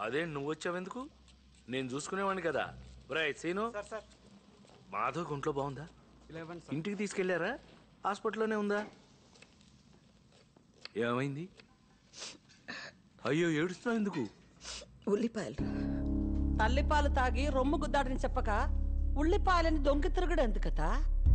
అదే నువ్వు వచ్చావెందుకు నేను చూసుకునేవాడిని కదా ఒరేయ్ సీను సార్ సార్ మాధవ్ ఒంట్లో బాగుందా ఇలెవెన్ సార్ ఇంటికి తీసుకెళ్లారా హాస్పిటల్లోనే ఉందా ఏమైంది అయ్యో ఏడుస్తున్నావు ఎందుకు ఉల్లిపాయలు తల్లిపాలు తాగి రొమ్ము గుద్దాడని చెప్పక ఉల్లిపాయలని దొంగ తిరగడు ఎందుకతా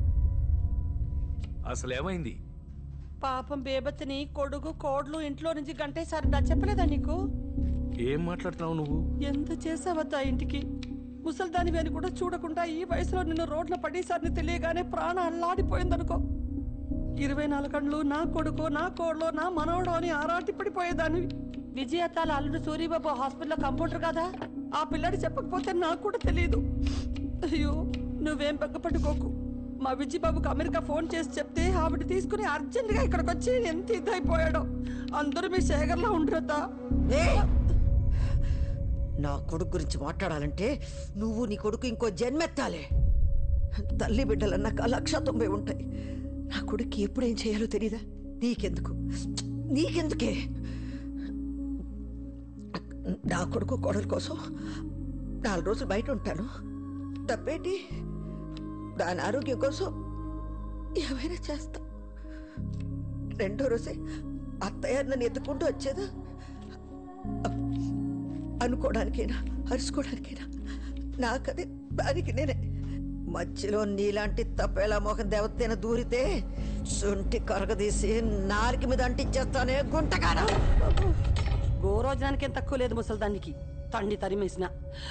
అసలు ఏమైంది పాపం బేబతిని కొడుకు కోడ్లు ఇంట్లో నుంచి గంటేసారి నా చెప్పలేదా నీకు ఏం మాట్లాడుతున్నావు నువ్వు ఎంత చేసావద్దా ఇంటికి ముసల్దాని అని కూడా చూడకుండా ఈ వయసులో నిన్ను రోడ్ల పడేసారిని తెలియగానే ప్రాణం అల్లాడిపోయిందనుకో ఇరవై నాలుగు గంటలు నా కొడుకు నా కోడలు నా మనవడు అని ఆరాటి పడిపోయేదాన్ని విజయతాల అల్లుడు సూర్యబాబు హాస్పిటల్లో కంపౌండర్ కదా ఆ పిల్లడి చెప్పకపోతే నాకు కూడా తెలియదు అయ్యో నువ్వేం బెగ్గపట్టుకోకు మా విజయబాబుకు అమెరికా ఫోన్ చేసి చెప్తే ఆవిడ తీసుకుని అర్జెంటుగా ఇక్కడికి వచ్చి ఎంత ఇదైపోయాడో అందరూ మీ శేఖర్లో ఉండరద్దా ఏయ్! నా కొడుకు గురించి మాట్లాడాలంటే నువ్వు నీ కొడుకు ఇంకో జన్మెత్తాలే తల్లి బిడ్డలన్నాక లక్ష తొంభై ఉంటాయి నా కొడుక్కి ఎప్పుడేం చేయాలో తెలీదా నీకెందుకు నీకెందుకే నా కొడుకు కోడల కోసం నాలుగు రోజులు బయట ఉంటాను తప్పేంటి దాని ఆరోగ్యం కోసం ఏమైనా చేస్తా రెండో రోజే అత్తయ్య నన్ను ఎత్తుకుంటూ వచ్చేదా అనుకోవడానికైనా అరుచుకోవడానికైనా నాకదే దానికి నేనే మధ్యలో నీలాంటి తప్పేలా మోహం దేవతైన దూరితే శుంఠి కరగదీసి నాలుగు మీద అంటించేస్తానే గుంటగానా గోరోజనానికి ఏం తక్కువ లేదు ముసల్దానికి తండ్రి తరిమేసిన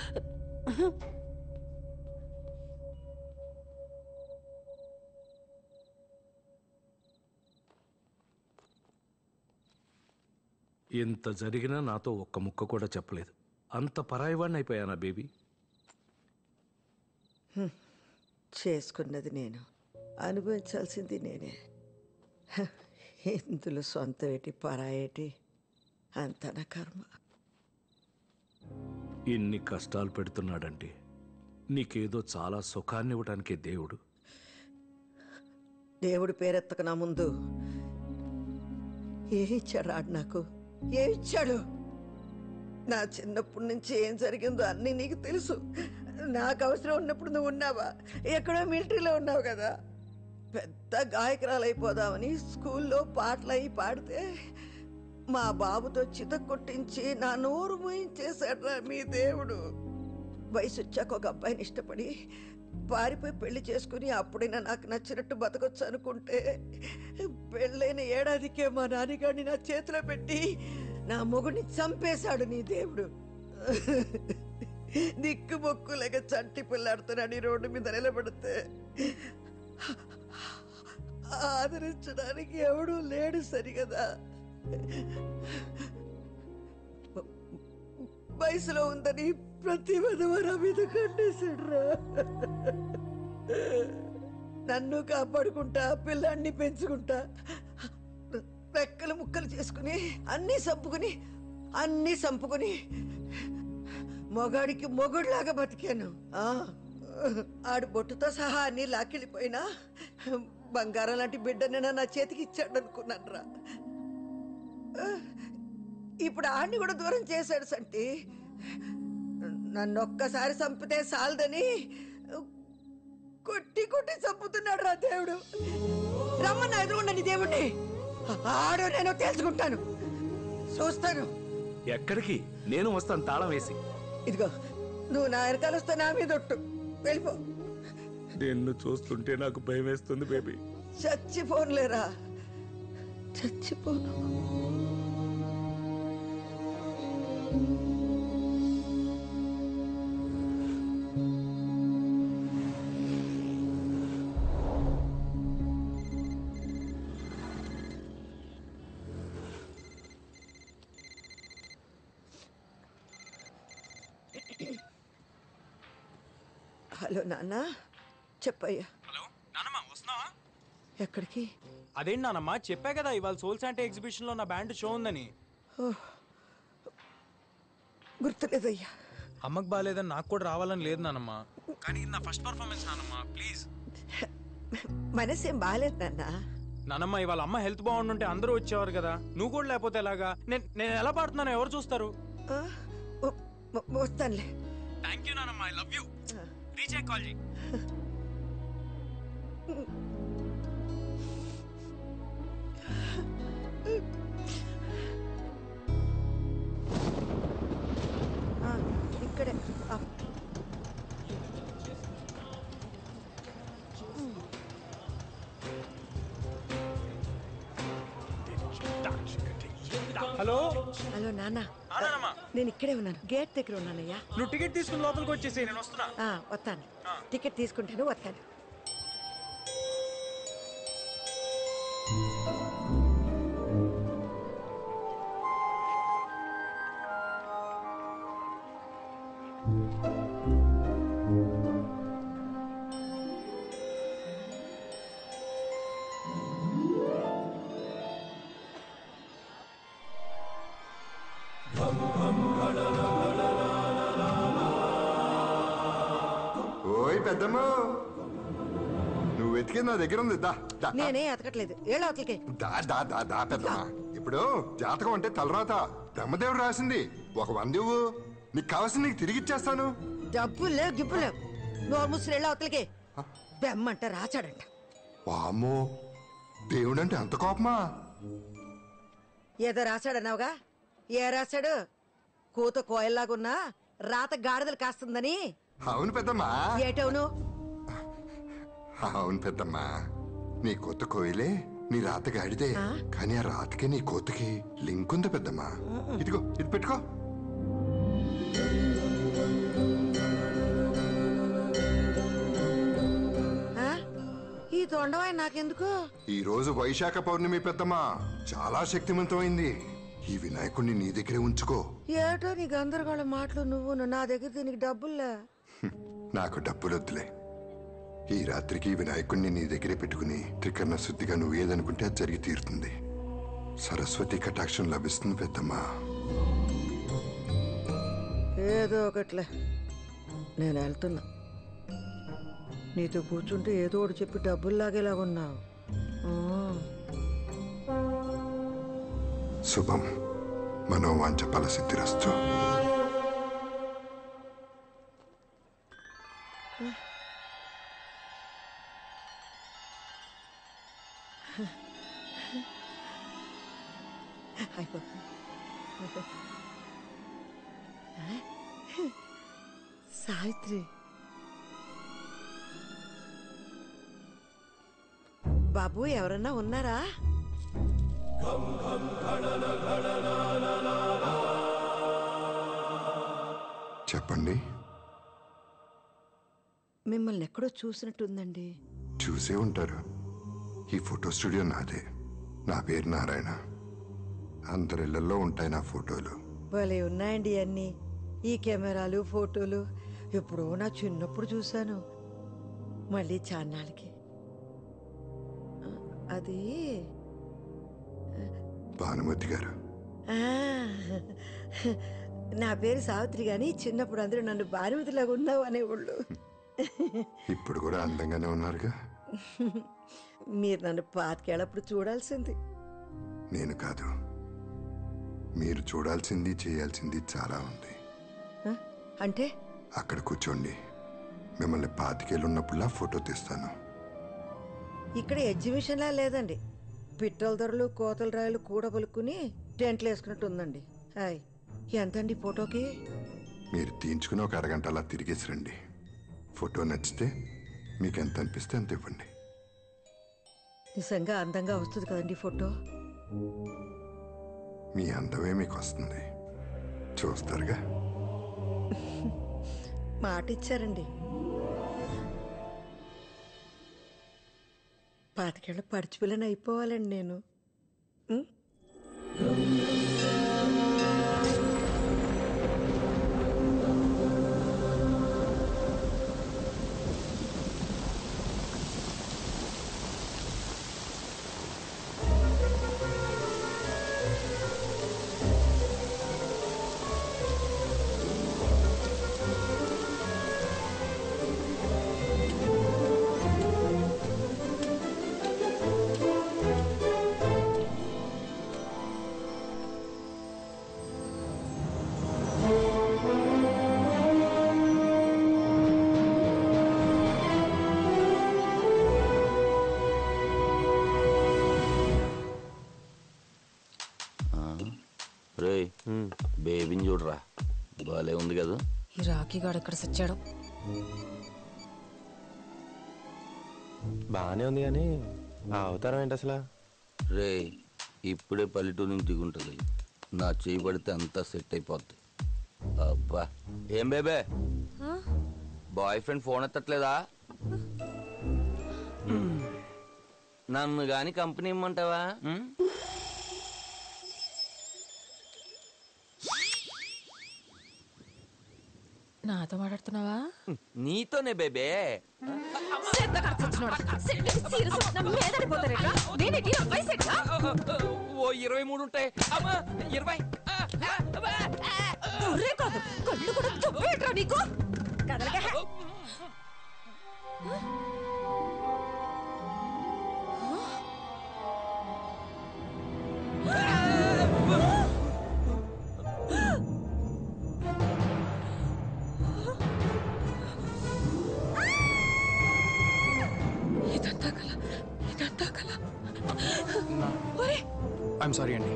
ఇంత జరిగినా నాతో ఒక్క ముక్క కూడా చెప్పలేదు అంత పరాయివాడిని అయిపోయానా బేబీ చేసుకున్నది నేను అనుభవించాల్సింది నేనే హ, ఇందులో సొంత ఏటి పరాయేటి అంత నా కర్మ ఇన్ని కష్టాలు పెడుతున్నాడంటే నీకేదో చాలా సుఖాన్ని ఇవ్వడానికే దేవుడు దేవుడి పేరెత్తక నా ముందు ఏమిచ్చాడు ఆడు నాకు ఏమిచ్చాడు నా చిన్నప్పటి నుంచి ఏం జరిగిందో అన్నీ నీకు తెలుసు నాకు అవసరం ఉన్నప్పుడు నువ్వు ఉన్నావా ఎక్కడో మిలిటరీలో ఉన్నావు కదా పెద్ద గాయకురాలు అయిపోదామని స్కూల్లో పాటలు అయి పాడితే మా బాబుతో చిత కొట్టించి నా నోరు మూయించేశాడు మీ దేవుడు వయసు వచ్చాక ఒక అబ్బాయిని ఇష్టపడి పారిపోయి పెళ్లి చేసుకుని అప్పుడైనా నాకు నచ్చినట్టు బతకొచ్చు అనుకుంటే పెళ్ళైన ఏడాదికే మా నాన్నగాడిని నా చేతిలో పెట్టి నా మొగుడిని చంపేశాడు నీ దేవుడు దిక్కు మొక్కు లేక చంటి పిల్లాడుతున్నాడు ఈ రోడ్డు మీద నిలబడితే ఆదరించడానికి ఎవడూ లేడు సరిగదా వయసులో ఉందని ప్రతి విధవరా మీద కండేశాడురా నన్ను కాపాడుకుంటా పిల్లాన్ని పెంచుకుంటా రెక్కలు ముక్కలు చేసుకుని అన్నీ సంపుకుని అన్నీ సంపుకుని మొగాడికి మొగుడులాగా బతికాను ఆ, ఆడు బొట్టుతో సహా అన్ని లాక్కెళ్ళిపోయినా బంగారం లాంటి బిడ్డనైనా నా చేతికి ఇచ్చాడు అనుకున్నాను రా ఇప్పుడు ఆడిని కూడా దూరం చేశాడు సంటి నన్ను ఒక్కసారి చంపితే సాలదని కొట్టి కొట్టి చంపుతున్నాడు రా దేవుడు రమ్మన్న ఎదురుండని దేవుణ్ణి ఆడు నేను తెలుసుకుంటాను చూస్తాను ఎక్కడికి నేను వస్తాను తాళం వేసి ఇదిగో నువ్వు నా వెనకాల వస్తే నా మీద ఒట్టు వెళ్ళిపో నిన్ను చూస్తుంటే నాకు భయం వేస్తుంది బేబీ చచ్చిపోనులేరా చచ్చిపోను హలో నాన్న చెప్పయ్యా హలో నానమ్మ వస్తున్నావా ఎక్కడికి అదేంటి నానమ్మ చెప్పా కదా ఇవాళ సోల్స్ అంటే ఎగ్జిబిషన్ లో నా బ్యాండ్ షో ఉందని గుర్తులేదయ్యా అమ్మకి బాగాలేదని నాకు కూడా రావాలని లేదు నానమ్మ కానీ ఇది నా ఫస్ట్ పర్ఫార్మెన్స్ నానమ్మ ప్లీజ్ మనసేం బాగాలేదు నాన్న నానమ్మ ఇవాళ అమ్మ హెల్త్ బాగుండుంటే అందరూ వచ్చేవారు కదా నువ్వు కూడా లేకపోతే ఎలాగా నేను నేను ఎలా పాడుతున్నానో ఎవరు చూస్తారు ఆ? ఉ- వ- వస్తానులే థ్యాంక్ యూ నానమ్మ I love you reach call చేయి ఆ, ఇక్కడే ఆ. హలో హలో నాన్న నానమ్మ నేను ఇక్కడే ఉన్నాను గేట్ దగ్గర ఉన్నానయ్యా నువ్వు టికెట్ తీసుకుని లోపలికి వచ్చేసి నేను వస్తున్నా ఆ, వస్తాను టికెట్ తీసుకుంటాను వస్తాను ఓయ్ పెద్దమ్మ నువ్వు వెతికేది నా దగ్గర ఉంది దా దా నేనే ఎతకట్లేదు ఏళ్ళ అవతలకి దా దా దా దా పెద్దమ్మ ఇప్పుడు జాతకం అంటే తలరాత బ్రహ్మదేవుడు రాసింది ఒక వంద ఇవ్వు నీకు కావాల్సింది నీకు తిరిగి ఇచ్చేస్తాను డబ్బులు లేవు గిబ్బులు లేవు నోరు ముసురు ఏళ్ళ అవతలకి బెమ్మంట రాచాడంట వామ్మో దేవుడంటే అంత కోపమా ఏదో రాశాడన్నావుగా ఏ రాశాడు కూత కోయల్లాగున్నా రాత గాడిదలు కాస్తుందని అవును పెద్దమ్మా ఏటవును అవును పెద్దమ్మా నీ కొత్త కోయిలే నీ రాత గాడిదే కానీ ఆ రాతకి నీ కోతకి లింక్ ఉంది పెద్దమ్మా ఇదిగో ఇది పెట్టుకో ఆ? ఈ తొండవాయి నాకెందుకు ఈ రోజు వైశాఖ పౌర్ణమి పెద్దమ్మా చాలా శక్తివంతమైంది ఈ వినాయకుడిని నీ దగ్గరే ఉంచుకో ఏటో నీ గందరగోళ మాటలు నువ్వు నా దగ్గర దీనికి డబ్బుల్లా హ్మ్, నాకు డబ్బులొద్దులే ఈ రాత్రికి ఈ వినాయకుడిని నీ దగ్గరే పెట్టుకుని త్రికరణ శుద్ధిగా నువ్వు ఏదనుకుంటే అది జరిగి తీరుతుంది సరస్వతి కటాక్షం లభిస్తుంది పెద్దమ్మా ఏదో ఒకట్లే నేను వెళ్తున్నా నీతో కూర్చుంటే ఏదో ఒకటి చెప్పి డబ్బులు లాగేలా ఉన్నావు ఆ. శుభం మనోవాంఛ ఫలసిద్ధిరస్తు అయిపో సావిత్రి బాబు ఎవరన్నా ఉన్నారా చెప్పండి మిమ్మల్ని ఎక్కడో చూసినట్టుందండి చూసే ఉంటారు ఈ ఫోటో స్టూడియో నాదే నా పేరు నారాయణ అందరిళ్లలో ఉంటాయి నా ఫోటోలు భలే ఉన్నాయండి అన్నీ ఈ కెమెరాలు ఫోటోలు ఎప్పుడో నా చిన్నప్పుడు చూశాను మళ్ళీ చాన్నాళ్ళకి ఆ, అది భానుమతి గారు ఆ, నా పేరు సావిత్రి గాని చిన్నప్పుడు అందరూ నన్ను భానుమతిలాగా ఉన్నావు అనేవాళ్ళు ఇప్పుడు కూడా అందంగానే ఉన్నారుగా మీరు నన్ను పాతికేళ్ళప్పుడు చూడాల్సింది నేను కాదు మీరు చూడాల్సింది చేయాల్సింది చాలా ఉంది ఆ, అంటే అక్కడ కూర్చోండి మిమ్మల్ని పాతికేళ్ళున్నప్పుడులా ఫోటో తీస్తాను ఇక్కడ ఎగ్జిబిషన్లా లేదండి పిట్టల ధరలు కోతల రాయలు కూడబలుక్కుని టెంట్లు వేసుకున్నట్టు ఉందండి హాయ్ ఎంతండి ఫోటోకి మీరు తీయించుకుని ఒక అరగంట అలా తిరిగేసి రండి ఫోటో నచ్చితే మీకు ఎంత అనిపిస్తే అంత ఇవ్వండి నిజంగా అందంగా వస్తుంది కదండి ఫోటో మీ అందమే మీకు వస్తుంది చూస్తారుగా మాట ఇచ్చారండి పాతికేళ్ళ పడిచిపిల్లని అయిపోవాలండి నేను ఉం? రే బేబీని చూడరా బాలే ఉంది కదా ఈ రాఖీ గాడు ఎక్కడ సచ్చాడు బాగానే ఉంది కానీ ఆ అవతారం ఏంటి అసలు రే ఇప్పుడే పల్లెటూరు నుంచి దిగుంటుంది నా చేయి పడితే అంతా సెట్ అయిపోద్ది అబ్బా ఏం బేబే బాయ్ ఫ్రెండ్ ఫోన్ ఎత్తట్లేదా నన్ను గాని కంపెనీ ఇమ్మంటావా ఉం? నాతో మాట్లాడుతున్నావా నీతోనే బేబే ఓ ఇరవై మూడు ఉంటాయి అమ్మా ఇరవై కళ్ళు కూడా చెప్పేట్రా నీకు ఇదంతా కల ఇదంతా కల ఒరే ఐఎమ్ సారీ అండి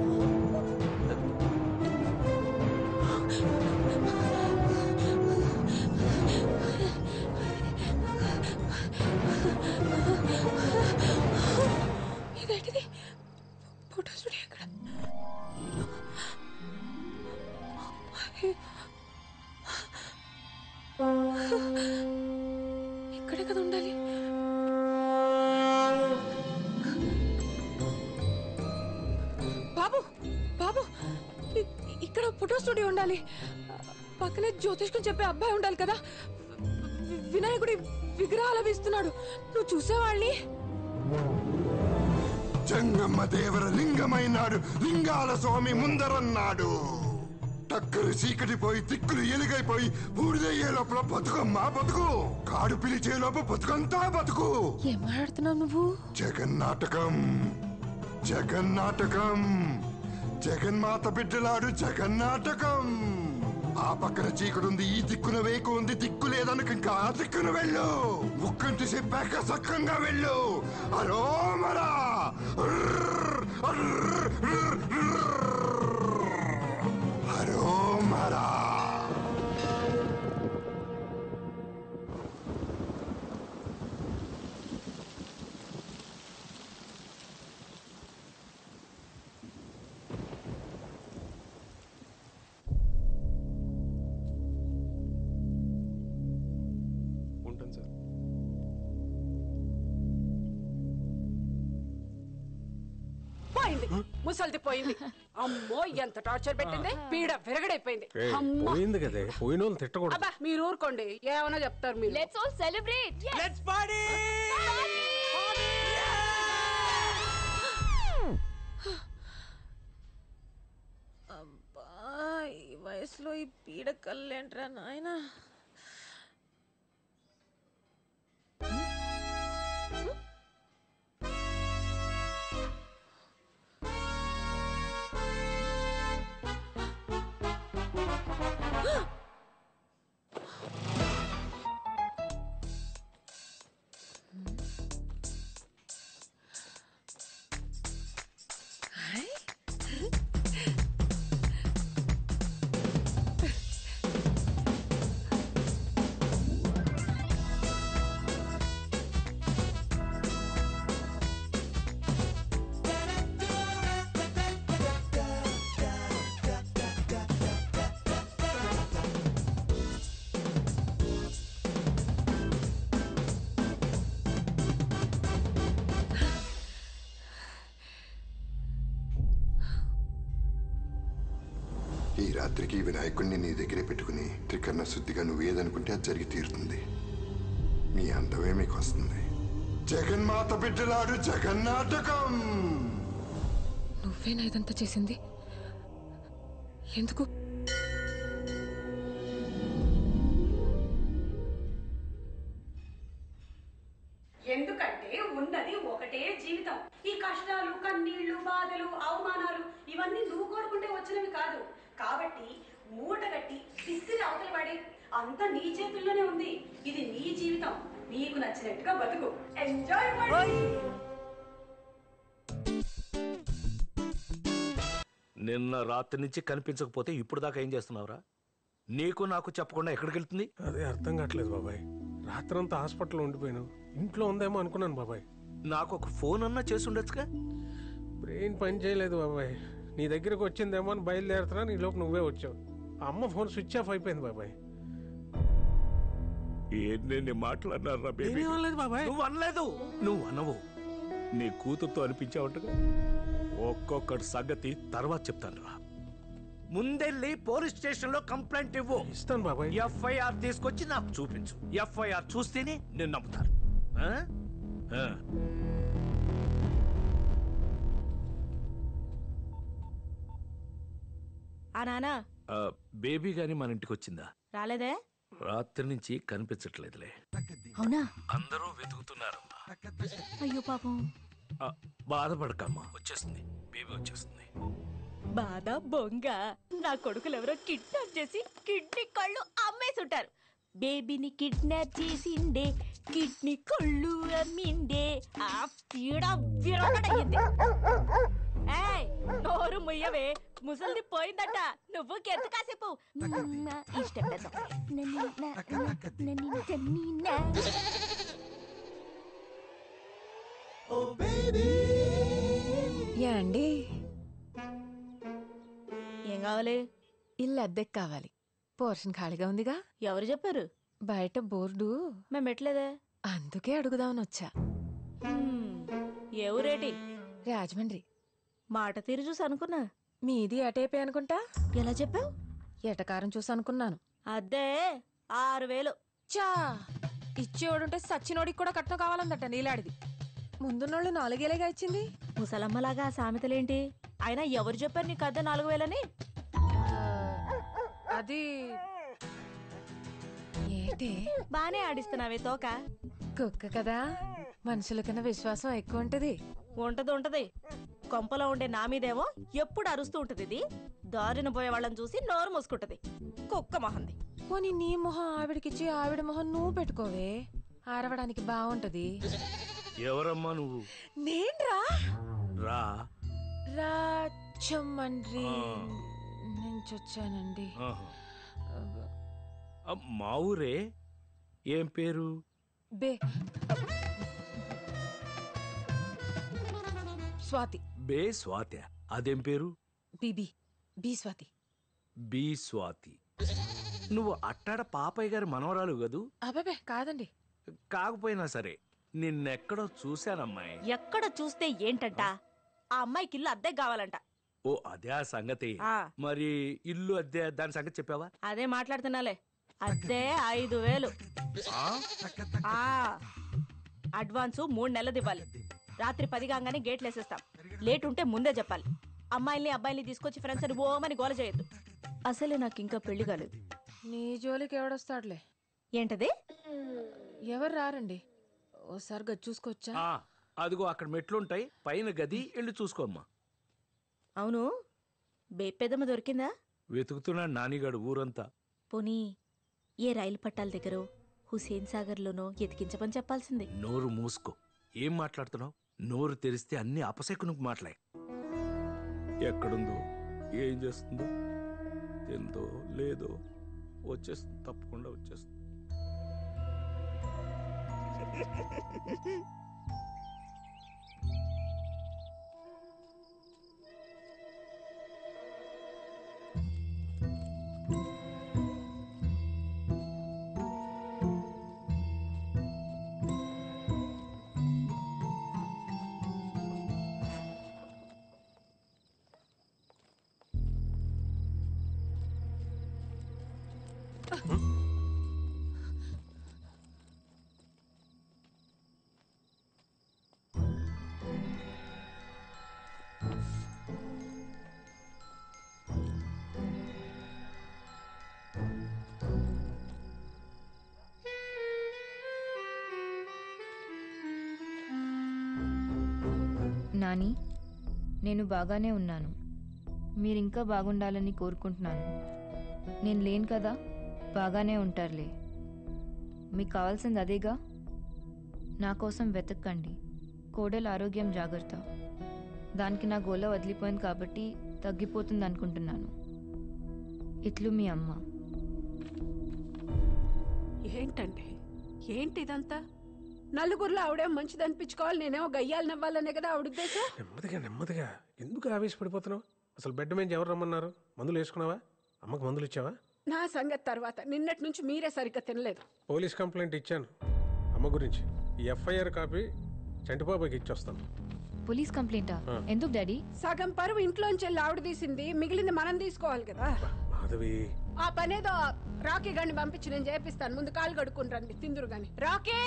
ఇదేంటిది ఫోటో స్టూడియో ఎక్కడ ఇక్కడే కదా ఉండాలి బాబు బాబు ఇ- ఇక్కడ ఫోటో స్టూడియో ఉండాలి పక్కనే జ్యోతిష్కం చెప్పే అబ్బాయి ఉండాలి కదా వి- వినాయకుడి విగ్రహాలు వేస్తున్నాడు నువ్వు చూసేవాళ్ళని జంగమ్మ దేవర లింగమైనాడు లింగాల స్వామి ముందరన్నాడు టక్కరు చీకటి పోయి తిక్కులు ఎలుగైపోయి బూడిదయ్యే లోపల బతుకమ్మా బతుకు కాడు పిలిచే లోపల బతుకంతా బతుకు ఏం మాట్లాడుతున్నావు నువ్వు జగన్నాటకం జగన్నాటకం జగన్మాత బిడ్డలాడు జగన్నాటకం ఆ పక్కన చీకడుంది ఈ దిక్కున వేకు ఉంది దిక్కు లేదనక ఇంకా ఆ దిక్కున వెళ్ళు ముక్కంటి చెప్పాక సక్కంగా వెళ్ళు అరోమరా అరోమరా ఉంటాను సార్ పోయింది ముసల్ది పోయింది అమ్మో ఎంత టార్చర్ పెట్టింది పీడ విరగడైపోయింది ఏయ్, అమ్మ పోయింది కదే పోయిన వాళ్ళు తిట్టకూడదు అబ్బా మీరు ఊరుకోండి ఏమైనా చెప్తారు మీరు లెట్స్ ఆల్ సెలబ్రేట్ అబ్బా ఈ వయసులో ఈ పీడ కళ్ళేంట్రా నాయనా ఈ రాత్రికి వినాయకుడిని నీ దగ్గరే పెట్టుకుని త్రికరణ శుద్ధిగా నువ్వు ఏదనుకుంటే అది జరిగి తీరుతుంది మీ అందమే మీకు వస్తుంది జగన్మాత బిడ్డలాడు జగన్నాటకం నువ్వేనా ఇదంతా చేసింది ఎందుకు ఎందుకంటే ఉన్నది ఒకటే జీవితం ఈ కష్టాలు కన్నీళ్లు బాధలు అవమానాలు ఇవన్నీ నువ్వు కోరుకుంటే వచ్చినవి కాదు కాబట్టి మూటగట్టి విసిరి అవతల పడి అంత నీ చేతుల్లోనే ఉంది ఇది నీ జీవితం నీకు నచ్చినట్టుగా బతుకు ఎంజాయ్ నిన్న రాత్రి నుంచి కనిపించకపోతే ఇప్పుడు దాకా ఏం చేస్తున్నావురా నీకు నాకు చెప్పకుండా ఎక్కడికి వెళ్తుంది అదే అర్థం కావట్లేదు బాబాయ్ రాత్రంతా హాస్పిటల్లో ఉండిపోయాను ఇంట్లో ఉందేమో అనుకున్నాను బాబాయ్ నాకు ఒక ఫోన్ అన్నా చేసి ఉండొచ్చుగా బ్రెయిన్ పని చేయలేదు బాబాయ్ నీ దగ్గరకు వచ్చిందేమో అని బయలుదేరుతున్నా నీ లోపు నువ్వే వచ్చావు ఆ అమ్మ ఫోన్ స్విచ్ ఆఫ్ అయిపోయింది బాబాయ్ ఎన్ని మాట్లాడినారా నేనేం అనలేదు బాబాయ్ నువ్వు అనలేదు నువ్వు అనవు నీ కూతురుతో అనిపించావుంటగా ఒక్కొక్కటి సంగతి తర్వాత చెప్తాను రా ముందెళ్ళి పోలీస్ స్టేషన్ లో కంప్లైంట్ ఇవ్వు ఇస్తాను బాబాయ్ ఎఫ్ఐఆర్ తీసుకొచ్చి నాకు చూపించు ఎఫ్ఐఆర్ చూస్తేనే నేను నమ్ముతాను ఆ? ఆ. ఆ నానా ఆ, బేబీ గాని మన ఇంటికి వచ్చిందా రాలేదే రాత్రి నుంచి కనిపించట్లేదులే అవునా అందరూ వెతుకుతున్నారమ్మా అయ్యో పాపం ఆ, బాధపడకమ్మా వచ్చేస్తుంది బేబీ వచ్చేస్తుంది బాధ బొంగ నా కొడుకులు ఎవరో కిడ్నాప్ చేసి కిడ్నీ కళ్ళు అమ్మేసి ఉంటారు బేబీని కిడ్నాప్ చేసిండే కిడ్నీ కళ్ళు అమ్మిండే ఆ పీడ విరగడయ్యింది ఏయ్ నోరు ముయ్యవే ముసలిది పోయిందట నువ్వు కెంత కాసేపు మ్మ్, ఇష్టం పెద్ద నన్ను నా- నా- నన్ను తన్ని నా- అండి ఏం కావాలి ఇల్లు అద్దెకి కావాలి పోర్షన్ ఖాళీగా ఉందిగా ఎవరు చెప్పారు బయట బోర్డు మేము పెట్టలేదే అందుకే అడుగుదామని వచ్చా హ్మ్, ఏ ఊరేటి రాజమండ్రి మాట తీరు చూసి అనుకున్నా మీది అటేపే అనుకుంటా ఎలా చెప్పావు ఎటకారం చూసి అనుకున్నాను అద్దే ఆరు వేలు చా ఇచ్చేవాడుంటే సచ్చినోడికి కూడా కట్నం కావాలందట నీలాడిది ముందున్నోళ్ళు నాలుగేలేగా ఇచ్చింది ముసలమ్మలాగా ఆ సామెతలేంటి అయినా ఎవరు చెప్పారు నీకు అద్దె నాలుగు వేలని అది ఏంటి బానే ఆడిస్తున్నావే తోక కుక్క కదా మనుషుల కన్నా విశ్వాసం ఎక్కువ ఉంటది ఉంటది ఉంటది కొంపలో ఉండే నా మీదేమో ఎప్పుడు అరుస్తూ ఉంటది ఇది దారిన పోయే వాళ్ళని చూసి నోరు మూసుకుంటది కుక్క మొహంది పోనీ నీ మొహం ఆవిడకిచ్చి ఆవిడ మొహం నువ్వు పెట్టుకోవే ఆరవడానికి బాగుంటది ఎవరమ్మా నువ్వు నేన్రా రా రాజమండ్రి ఆ. నుంచి వచ్చానండి ఆహా. ఆ, మా ఊరే ఏం పేరు బే స్వాతి బే స్వాతి అదేం పేరు BB B Swathi B Swathi నువ్వు అట్టాడ పాపయ్య గారి మనవరాలు కదూ అబ్బాబే కాదండి కాకపోయినా సరే నిన్నెక్కడో చూశానమ్మాయి ఎక్కడ చూస్తే ఏంటంట ఆ అమ్మాయికి ఇల్లు అద్దె కావాలంట ఓ అదే ఆ సంగతి ఆ. మరి ఇల్లు అద్దె దాని సంగతి చెప్పావా అదే మాట్లాడుతున్నాలే అద్దె ఐదు వేలు ఆ? ఆ అడ్వాన్సు మూడు నెలలది ఇవ్వాలి రాత్రి పది కాగానే గేట్లు వేసేస్తాం లేట్ ఉంటే ముందే చెప్పాలి అమ్మాయిల్ని అబ్బాయిల్ని తీసుకొచ్చి ఫ్రెండ్స్ అని ఓమని గోల చేయొద్దు అసలే నాకు ఇంకా పెళ్లి కాలేదు నీ జోలికి ఎవడొస్తాడులే ఏంటది ఎవరు రారండి ఓసారి గది చూసుకోవచ్చా ఆ, అదిగో అక్కడ మెట్లుంటాయి పైన గది వెళ్ళి చూసుకోమ్మా అవును బేపెదమ్మ దొరికిందా వెతుకుతున్నాడు నానిగాడు ఊరంతా పోనీ ఏ రైలు పట్టాల దగ్గర హుసేన్ సాగర్లోనో ఎతికించమని చెప్పాల్సింది నోరు మూసుకో ఏం మాట్లాడుతున్నావు నోరు తెరిస్తే అన్ని అపశకునికి మాట్లాడే ఎక్కడుందో ఏం చేస్తుందో తిందో లేదో వచ్చేస్తుంది తప్పకుండా వచ్చేస్తుంది నాని నేను బాగానే ఉన్నాను మీరింకా బాగుండాలని కోరుకుంటున్నాను నేను లేను కదా బాగానే ఉంటారులే మీకు కావాల్సింది అదేగా నా కోసం వెతక్కండి కోడల ఆరోగ్యం జాగ్రత్త దానికి నా గోల వదిలిపోయింది కాబట్టి తగ్గిపోతుంది అనుకుంటున్నాను ఇట్లు మీ అమ్మ ఏంటండి ఏంటి ఇదంతా నలుగురిలో ఆవిడేం మంచిది అనిపించుకోవాలి నేనేమో గయ్యాలు నవ్వాలనే కదా ఆవిడ ఉద్దేశం నెమ్మదిగా నెమ్మదిగా ఎందుకు ఆవేశపడిపోతున్నావు అసలు బెడ్ మీద ఎవరు రమ్మన్నారు మందులు వేసుకున్నావా అమ్మకు మందులు ఇచ్చావా నా సంగతి తర్వాత నిన్నటి నుంచి మీరే సరిగ్గా తినలేదు పోలీస్ కంప్లైంట్ ఇచ్చాను అమ్మ గురించి ఈ ఎఫ్ఐఆర్ కాపీ చంటిబాబాకి ఇచ్చొస్తాను పోలీస్ కంప్లైంటా ఎందుకు డాడీ సగం పరువు ఇంట్లోంచి వెళ్ళి ఆవిడ తీసింది మిగిలింది మనం తీసుకోవాలి కదా మాధవి ఆ పనేదో రాకీ గాని పంపించి నేను చేపిస్తాను ముందు కాలు కడుక్కుని రండి తిందురు గాని రాకీ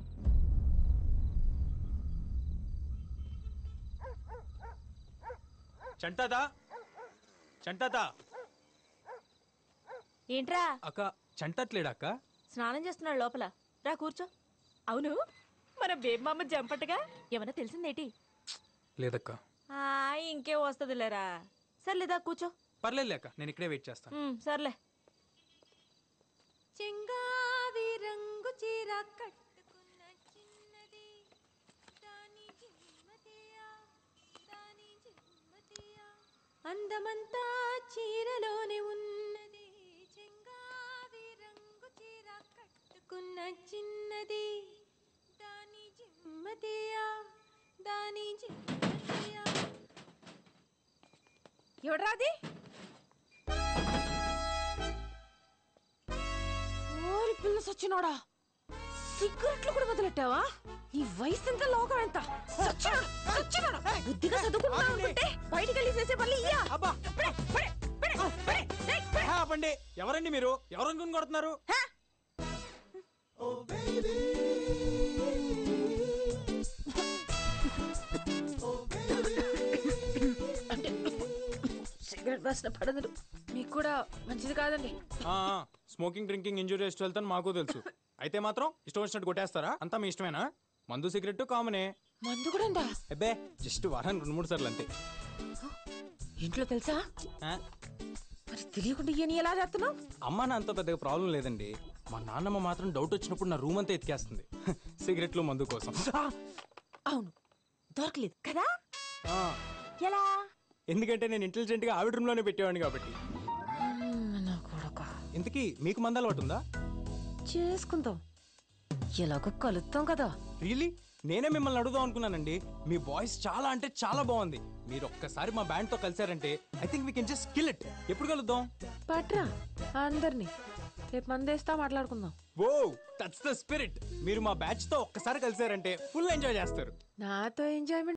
చంటాదా చంటాదా ఏంట్రా అక్క చంటట్లేడా అక్క స్నానం చేస్తున్నాడు లోపల రా కూర్చో అవును మన బేబమ్మ జంపటగా ఏమన్నా తెలిసిందేటి లేదక్క ఆ, ఇంకేం వస్తుందిలేరా సర్లేదా కూర్చో పర్లేదు అక్క నేను ఇక్కడే వెయిట్ చేస్తాను ఉమ్, సర్లే చెంగావి రంగు చీర కట్టుకున్న చిన్నది దాని జిమ్మతియా దాని జిమ్మతియా అందమంతా చీరలోనే ఉన్నది చెంగావి రంగు చీర కట్టుకున్న చిన్నది దాని జిమ్మతియా దాని జిమ్మతియా ఎవడ్రాది ఓరి పిల్ల సచ్చినోడా సిగరెట్లు కూడా వదిలెట్టావా ఈ వయసు ఎంత లోకం ఎంత సచ్చినోడా సచ్చినోడా బుద్ధిగా చదువుకుంటా అనుకుంటే బయటికి వెళ్ళి చేసే పనులు ఇయ్యా అబ్బా పడే, పడే, పడే, పడే, ఏయ్, పడే. ఆపండి ఎవరండి మీరు ఎవరు అనుకుని కొడుతున్నారు సిగరెట్ వాసన పడదు మీకు కూడా మంచిది కాదండి స్మోకింగ్ డ్రింకింగ్ ఇంజురీ చేస్తూ వెళ్తాను మాకు తెలుసు అయితే మాత్రం ఇష్టం వచ్చినట్టు కొట్టేస్తారా అంతా మీ ఇష్టమేనా మందు సిగరెట్ కామనే మందు కూడా ఉందా అబ్బే జస్ట్ వారానికి రెండు మూడు సార్లు అంతే ఇంట్లో తెలుసా ఆ, మరి తెలియకుండా ఇయని ఎలా చేస్తున్నావు అమ్మ నాన్నతో పెద్దగా ప్రాబ్లం లేదండి మా నాన్నమ్మ మాత్రం డౌట్ వచ్చినప్పుడు నా రూమ్ అంతా ఎతికేస్తుంది సిగరెట్లు మందు కోసం అవును దొరకలేదు కదా ఆ, ఎలా ఎందుకంటే నేను ఇంటెలిజెంట్ గా ఆవిడ రూమ్ లోనే పెట్టేవాడిని కాబట్టి నా కొడక ఇంతకీ మీకు మంద అలవాటు ఉందా చేసుకుందాం ఎలాగో కలుద్దాం కదా రియలీ నేనే మిమ్మల్ని అడుగుదాం అనుకున్నానండి మీ వాయిస్ చాలా అంటే చాలా బాగుంది మీరు ఒక్కసారి మా బ్యాండ్ తో కలిసారంటే I think we can just kill it ఎప్పుడు కలుద్దాం పట్రా అందరినీ రేపు మందేస్తా మాట్లాడుకుందాం ఓ దట్స్ ద స్పిరిట్ మీరు మా బ్యాచ్ తో ఒక్కసారి కలిసారంటే ఫుల్ ఎంజాయ్ చేస్తారు నాతో ఎంజాయ్మెంట్